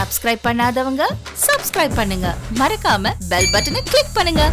Subscribe பண்ணாதவங்க subscribe பண்ணுங்க மறக்காம பெல் பட்டனை கிளிக் பண்ணுங்க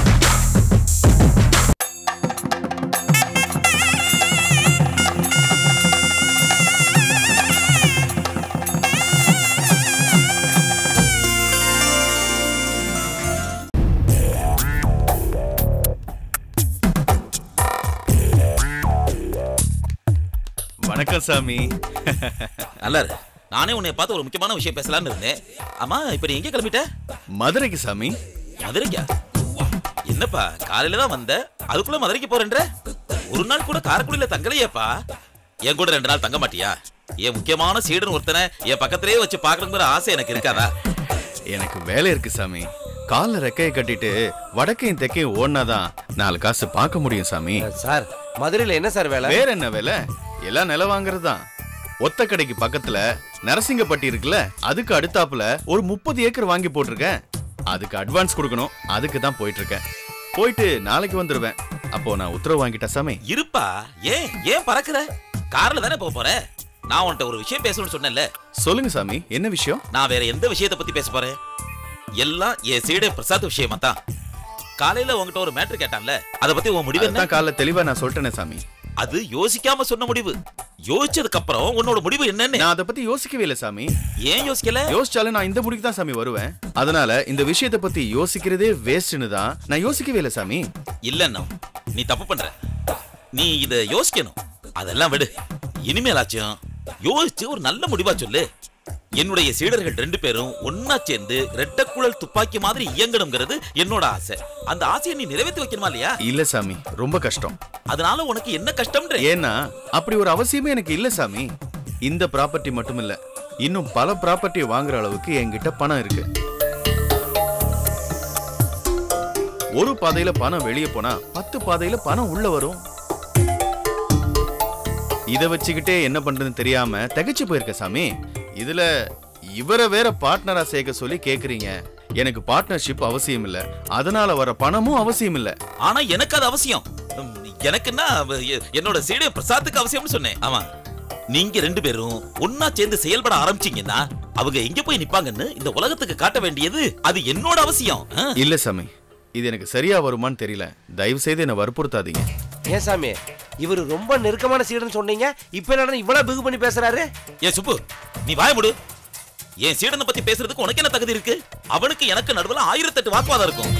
வணக்கம் சாமி நல்லா இரு. நானே உன்னை பார்த்து ஒரு முக்கியமான விஷயம் பேசலாம்னு இருந்தேன் ஆமா இப்ப நீ எங்க கிளம்பிட்ட மதுரைக்கு சாமி மதுரைக்கா என்னப்பா காலையில தான் வந்த அதுக்குள்ள மதுரைக்கு போறேன்ற ஒரு நாள் கூட காரைக்குடியில தங்கலையேப்பா என் கூட ரெண்டு நாள் தங்க மாட்டியா என் முக்கியமான சீடன் ஒருத்தனை என் பக்கத்திலேயே வச்சு பார்க்கணுங்கிற ஆசை எனக்கு இருக்காதா எனக்கு வேலை இருக்கு சாமி கால்ல ரெக்கையை கட்டிட்டு வடக்கையும் தெற்கையும் ஓடினாதான் நாலு காசு பார்க்க முடியும் சாமி சார் மதுரையில என்ன சார் வேலை வேற என்ன வேலை எல்லாம் நிலம் வாங்குறது தான் ஒத்த கடைக்கு பக்கத்துல நரசிங்கப்பட்டி இருக்குல்ல அதுக்கு அடுத்தாப்புல ஒரு முப்பது ஏக்கர் வாங்கி போட்டிருக்கேன் அதுக்கு அட்வான்ஸ் கொடுக்கணும் அதுக்கு தான் போயிட்டு இருக்கேன் போயிட்டு நாளைக்கு வந்துருவேன் அப்போ நான் உத்தரவு வாங்கிட்டேன் சாமி இருப்பா ஏன் ஏன் பறக்குற கார்ல தானே போக போற நான் உன்கிட்ட ஒரு விஷயம் பேசணும்னு சொன்னேன்ல சொல்லுங்க சாமி என்ன விஷயம் நான் வேற எந்த விஷயத்தை பத்தி பேச போறேன் எல்லாம் என் சீடே பிரசாத் விஷயமா தான் காலையில உன்கிட்ட ஒரு மேட்ரு கேட்டான்ல அதை பத்தி உன் முடிவு என்ன அதான் காலைல தெளிவா நான் சொல்லிட்டேனே சாமி அது யோசிக்காம சொன்ன முடிவு யோசிச்சதுக்கு அப்புறம் உன்னோட முடிவு என்னன்னு நான் அதை பத்தி யோசிக்கவே இல்லை சாமி ஏன் யோசிக்கல யோசிச்சாலும் நான் இந்த முடிக்கு தான் சாமி வருவேன் அதனால இந்த விஷயத்தை பத்தி யோசிக்கிறதே வேஸ்ட்னு தான் நான் யோசிக்கவே இல்லை சாமி இல்லன்னா நீ தப்பு பண்ற நீ இத யோசிக்கணும் அதெல்லாம் விடு இனிமேலாச்சும் யோசிச்சு ஒரு நல்ல முடிவா சொல்லு என்னுடைய சீடர்கள் ரெண்டு பேரும் ஒன்னா சேர்ந்து ரெட்டக்குழல் துப்பாக்கி மாதிரி இயங்கணுங்கிறது என்னோட ஆசை அந்த ஆசையை நீ நிறைவேற்றி வைக்கணுமா இல்லையா இல்ல சாமி ரொம்ப கஷ்டம் அதனால உனக்கு என்ன கஷ்டம்ன்ற ஏன்னா அப்படி ஒரு அவசியமே எனக்கு இல்ல சாமி இந்த ப்ராப்பர்ட்டி மட்டும் இல்ல இன்னும் பல ப்ராப்பர்ட்டி வாங்குற அளவுக்கு என்கிட்ட பணம் இருக்கு ஒரு பாதையில பணம் வெளியே போனா பத்து பாதையில பணம் உள்ள வரும் இத வச்சுக்கிட்டே என்ன பண்றதுன்னு தெரியாம திகைச்சு போயிருக்க சாமி இதுல இவரை வேற பார்ட்னரா சேர்க்க சொல்லி கேக்குறீங்க எனக்கு பார்ட்னர்ஷிப் அவசியம் இல்ல அதனால வர பணமும் அவசியம் இல்ல ஆனா எனக்கு அது அவசியம் உம், எனக்குன்னா அவ- எ- என்னோட சீடே பிரசாத்துக்கு அவசியம்னு சொன்னேன் ஆமா நீங்க ரெண்டு பேரும் ஒன்னா சேர்ந்து செயல்பட ஆரம்பிச்சீங்கன்னா அவங்க எங்க போய் நிப்பாங்கன்னு இந்த உலகத்துக்கு காட்ட வேண்டியது அது என்னோட அவசியம் ஆ? இல்ல சாமி இது எனக்கு சரியா வருமான்னு தெரியல தயவு செய்து என்ன வற்புறுத்தாதீங்க ஏன் சாமி இவர் ரொம்ப நெருக்கமான சீடுன்னு சொன்னீங்க இப்ப என்ன இவ்வளவு பிகு பண்ணி பேசுறாரு ஏ சுப்பு நீ வாய முடு என் சீடனை பத்தி பேசுறதுக்கு உனக்கு என்ன தகுதி இருக்கு அவனுக்கு எனக்கு நடுவுல ஆயிரத்தெட்டு வாக்குவாதம் இருக்கும்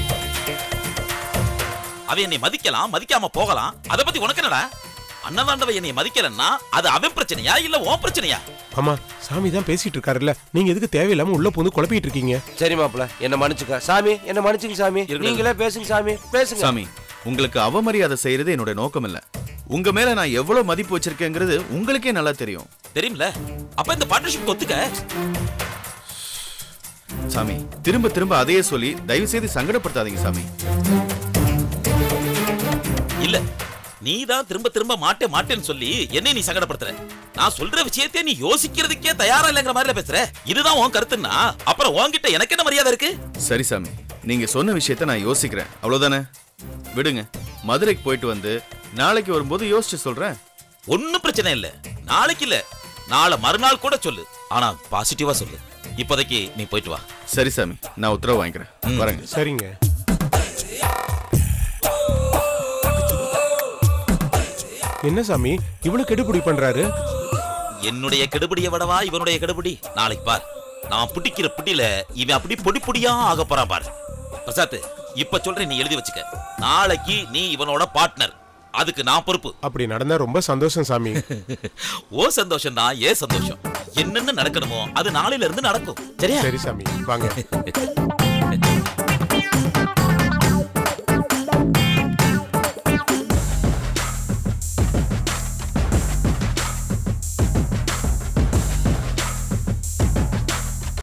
அவன் என்னை மதிக்கலாம் மதிக்காம போகலாம் அத பத்தி உனக்கு என்னடா அண்ணதாண்டவ என்னை மதிக்கலன்னா அது அவன் பிரச்சனையா இல்ல உன் பிரச்சனையா ஆமா சாமி தான் பேசிட்டு இருக்காருல்ல நீங்க எதுக்கு தேவையில்லாம உள்ள புந்து குழப்பிட்டு இருக்கீங்க சரி மாப்பிள என்ன மன்னிச்சுக்க சாமி என்ன மன்னிச்சுங்க சாமி இருக்கட்டும். நீங்களே பேசுங்க சாமி பேசுங்க சாமி உங்களுக்கு அவமரியாதை செய்யறது என்னோட நோக்கம் இல்ல உங்க மேல நான் எவ்வளவு மதிப்பு வச்சிருக்கேங்கிறது உங்களுக்கே நல்லா தெரியும் தெரியும்ல அப்ப இந்த பார்ட்னர்ஷிப் ஒத்துக்க சாமி திரும்ப திரும்ப அதையே சொல்லி தயவு செய்து சங்கடப்படுத்தாதீங்க சாமி இல்ல நீ தான் திரும்ப திரும்ப மாட்டே மாட்டேன்னு சொல்லி என்னை நீ சங்கடப்படுத்துற நான் சொல்ற விஷயத்தை நீ யோசிக்கிறதுக்கே தயாரா இல்லைங்கிற மாதிரில பேசுற இதுதான் உன் கருத்துன்னா அப்புறம் உன்கிட்ட எனக்கு என்ன மரியாதை இருக்கு சரி சாமி நீங்க சொன்ன விஷயத்த நான் யோசிக்கிறேன் அவ்வளவுதானே விடுங்க மதுரைக்கு போயிட்டு வந்து நாளைக்கு வரும்போது யோசிச்சு சொல்றேன் ஒண்ணும் பிரச்சனை இல்ல நாளைக்கு இல்ல நாளை மறுநாள் கூட சொல்லு ஆனா பாசிட்டிவா சொல்லு இப்போதைக்கு நீ போயிட்டு வா சரி சாமி நான் உத்தரவு வாங்கிக்கிறேன் ம். வரேங்க சரிங்க என்ன சாமி இவ்வளவு கெடுபிடி பண்றாரு என்னுடைய கெடுபிடிய விடவா இவனுடைய கெடுபிடி நாளைக்கு பார் நான் பிடிக்கிற பிடியில இவன் அப்படி பொடி பொடியா ஆக போறான் பார் பிரசாத் இப்ப சொல்றேன் நீ எழுதி வச்சுக்க நாளைக்கு நீ இவனோட பார்ட்னர் அதுக்கு நான் பொறுப்பு அப்படி நடந்தா ரொம்ப சந்தோஷம் சாமி ஓ சந்தோஷம் தான் ஏ சந்தோஷம் என்னென்ன நடக்கணுமோ அது நாளையில இருந்து நடக்கும் சரியா சரி சாமி வாங்க